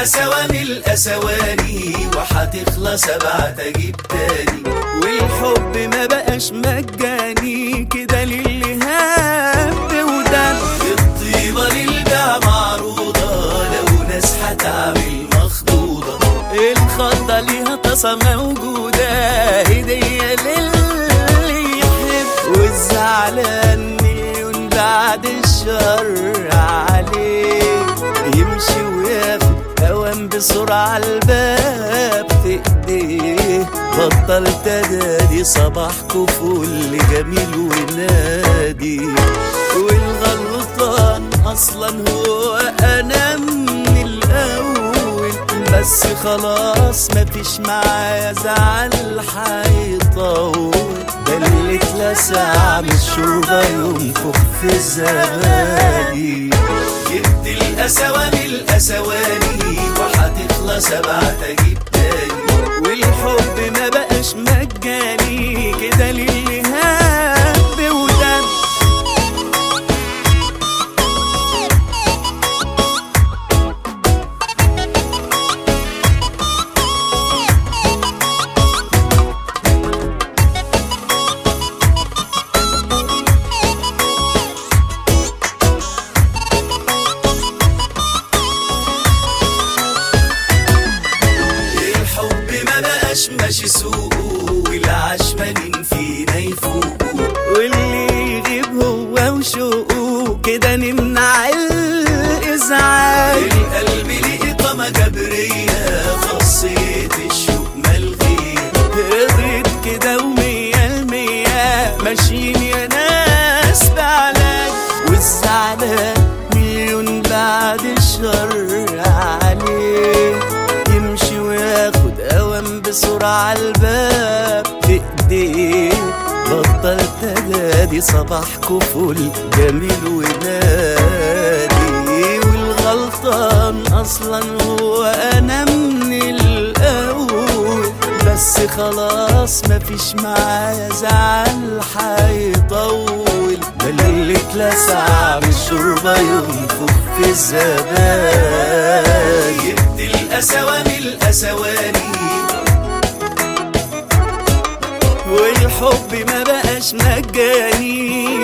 القسوة من القسواني وحتخلص ابعت اجيب تاني والحب ما بقاش مجاني كده للي هب ودم الطيبة للبيع معروضة لو ناس هتعمل مخضوضة الخضة ليها طاسة موجودة هدية للي يحب والزعلان مليون بعد الشر عليه يمشي وياخد اوام بسرعة الباب في ايديه بطل تدادي صباح كفول جميل ونادي والغلطان اصلا هو انا من الاول بس خلاص مفيش معايا زعل هيطول ده اللي اتلسع من الشوربة ينفخ في الزبادي جبت القسوة من القسواني وحتخلص ابعت اجيب تاني والحب ما بقاش مجاني كده للي هب ودم الحب ما بقاش ماشي سوقه والعشمانين فينا يفوقوا واللي يغيب هو وشوقه كده نمنع الإزعاج القلب ليه إقامة جبرية خاصية الشوق ملغية قضيت كده ومية المية ماشيين يا ناس بعلاج والزعلان مليون بعد الشر عليه يمشي وياخد اوام بسرعة الباب في ايديه بطل تدادي صباح كفول جميل ونادي والغلطان اصلا هو انا من الاول بس خلاص مفيش معايا زعل هيطول ده اللي اتلسع من الشوربة ينفخ في الزباين جبت القسوة من القسواني والحب ما بقاش مجاني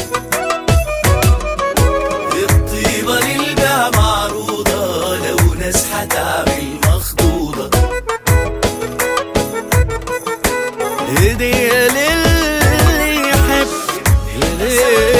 الطيبة للبيع معروضة لو ناس هتعمل مخضوضة هدية للي يحب